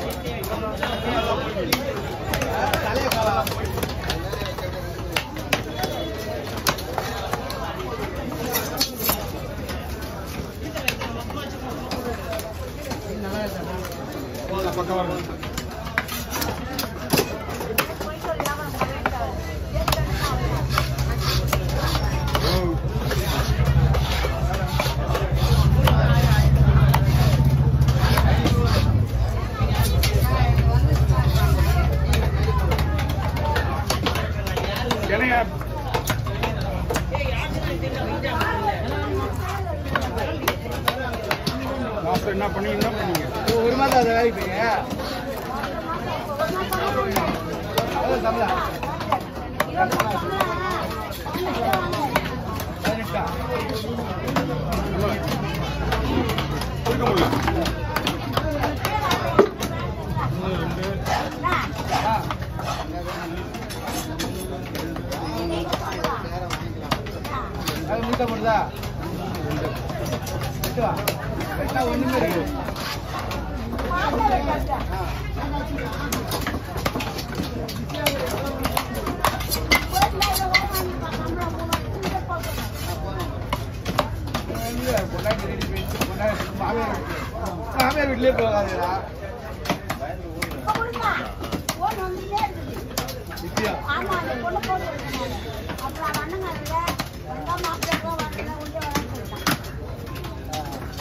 என்ன பண்ணி என்ன பண்ணீங்க ஒரு மாதம் அதை வேலைப்பீங்க அதான் தமிழா பதினெட்டா கொடுக்க முடியல ஆ அது முட்டை போடுதா எட்டு வா எட்டா ஒண்ணுமே இருக்கு பொண்டாட்டி ரெடி பண்ணி பொண்டாட்டி மாமியார் மாமியார் வீட்லயே போகாதுடா நித்யா ஆமா அந்த பொண்ணு போட்டு விட்டுருந்தாங்க. அப்புறம் அவன் அண்ணன் வரல, வந்தா மாப்பிள்ளை போ, வரல, உள்ளே வரேன்னு சொல்லிட்டான்.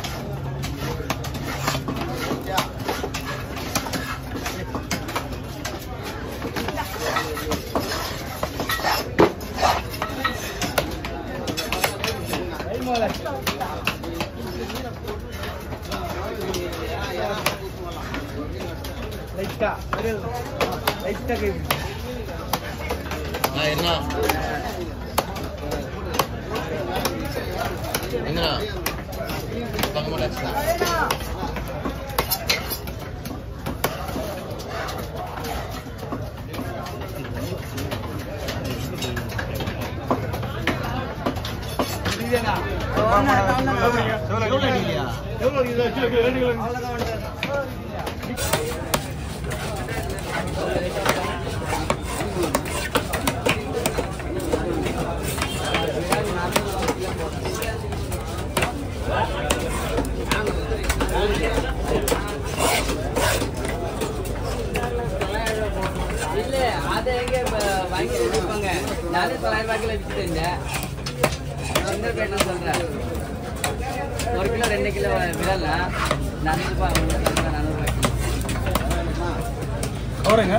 கை மேல லைட்டா லைட்டா கை என்ன என்னடா பார்க்க மாட்டேன் இதுதானா எவ்வளோ அடிக்கலையா எவ்வளோ அடிக்கல ரெண்டு கிலோ அவ்வளவுதான் வந்துட்டாரு. இல்ல அதை எங்க ப- வாங்கி வச்சுப்பாங்க நானே தொள்ளாயிரம் ரூபாய்க்குல வித்துட்டு இருந்தேன் செங்கல்பேட்டை சொல்றேன் ஒரு கிலோ ரெண்டு கிலோ விடலாம் நானூறு ரூபாய் நானூறு ரூபாய்க்கு அவருங்க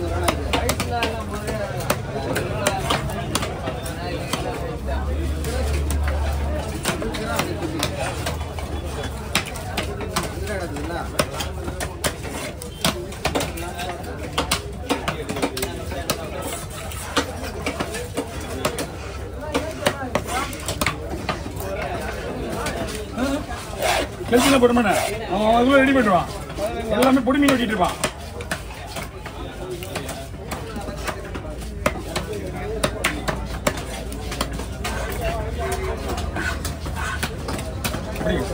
கெல்சியில் போட மாட்டேன் அவன் அதுக்குள்ள ரெடி பண்ணிடுவான் எல்லாமே பொடி மீன் வெட்டிட்டு இருப்பான் அப்படிங்க.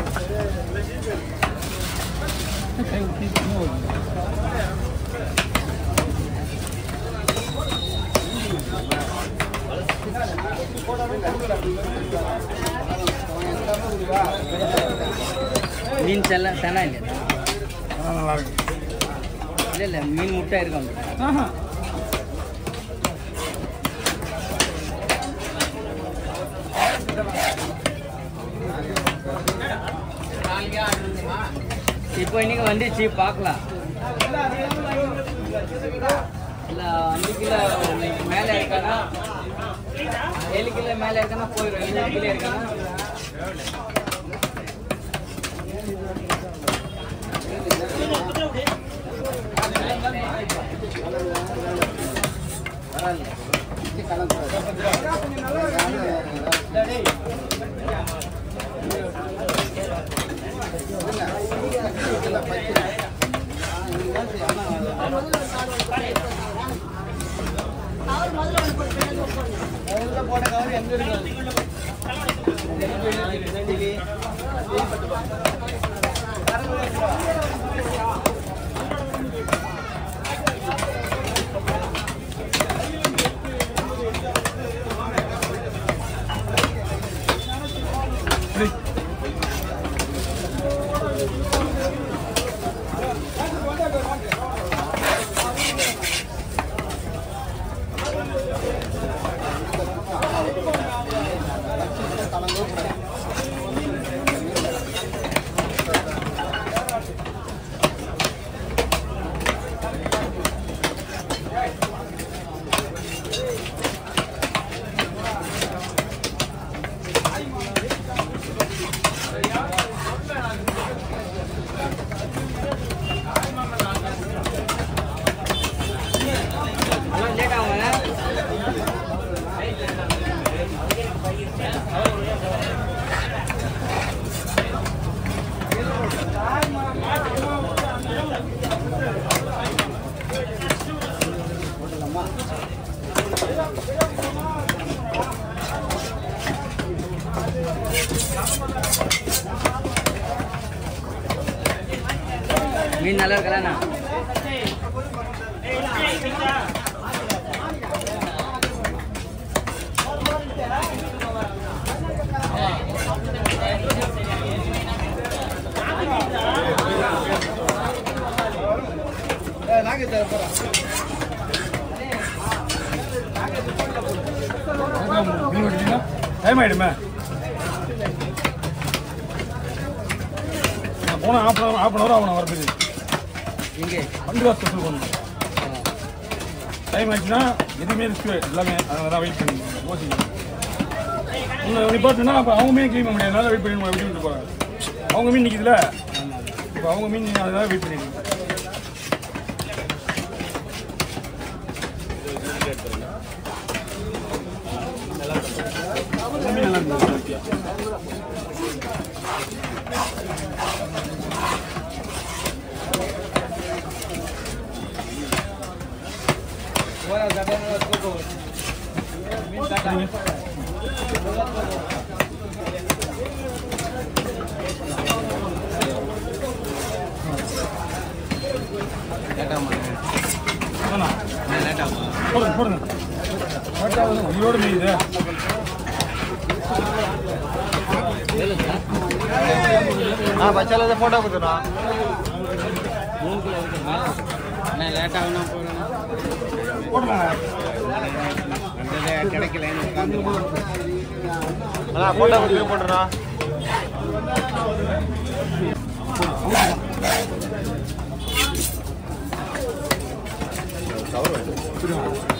மீன் செல்ல செனா இல்லை ஆ, நல்லா இருக்கு இல்லை இல்லை மீன் முட்டை இருக்கும் ஆஹா இப்போ இன்னைக்கு வந்துச்சு பார்க்கலாம் இல்லை அஞ்சு கிலோ மேலே இருக்கானா ஏழு கிலோ மேலே இருக்கானா போயிடும் ஏழு கிலோ இருக்கானா அவர் முதல்ல ஒன்று போட்டு பின்னாடி ஒரு பொண்ணு. முதல்ல போட்ட கவர் எங்க இருக்கு மீன் நல்லா இருக்கலாண்ணா நாங்க தர போறோம் மீன் வெட்டிட்டீங்கன்னா டைம் ஆயிடுமே நான் போனால் half an hour half an hour ஆகணும் வரதுக்கு இங்கே வண்டி வாசல் ஸ்பெஷல் பண்ணணும் டைம் ஆயிடுச்சுன்னா எதுவுமே ரிஸ்க் எல்லாமே அதனால தான் வெயிட் பண்ணி யோசிக்கணும் இன்னும் நிப்பாட்டுனா அப்போ அவங்க மீன் கிளீன் பண்ண முடியாது அதனால வெயிட் பண்ணி வெயிட் பண்ணிட்டு போகிறாங்க அவங்க மீன் நிற்கிதுல இப்போ அவங்க மீன் அதனால வெயிட் பண்ணிட்டு எல்லாமே நல்லா இருந்தது போறா கடனை தூக்கம் மீன் காட்டாங்க அதானா? போடுங்க போடுங்க கரெக்டாக உயிரோடு மேயுது ஆ பச்சால போட்டோ கொடுத்துடா மூணு கிலோ இருக்கு மேலே லேட் ஆகுனா போகிறேன் போட்டுருங்க கிடைக்கல அண்ணா போட்டோ கொடுத்து போட்டுறா புரியுமா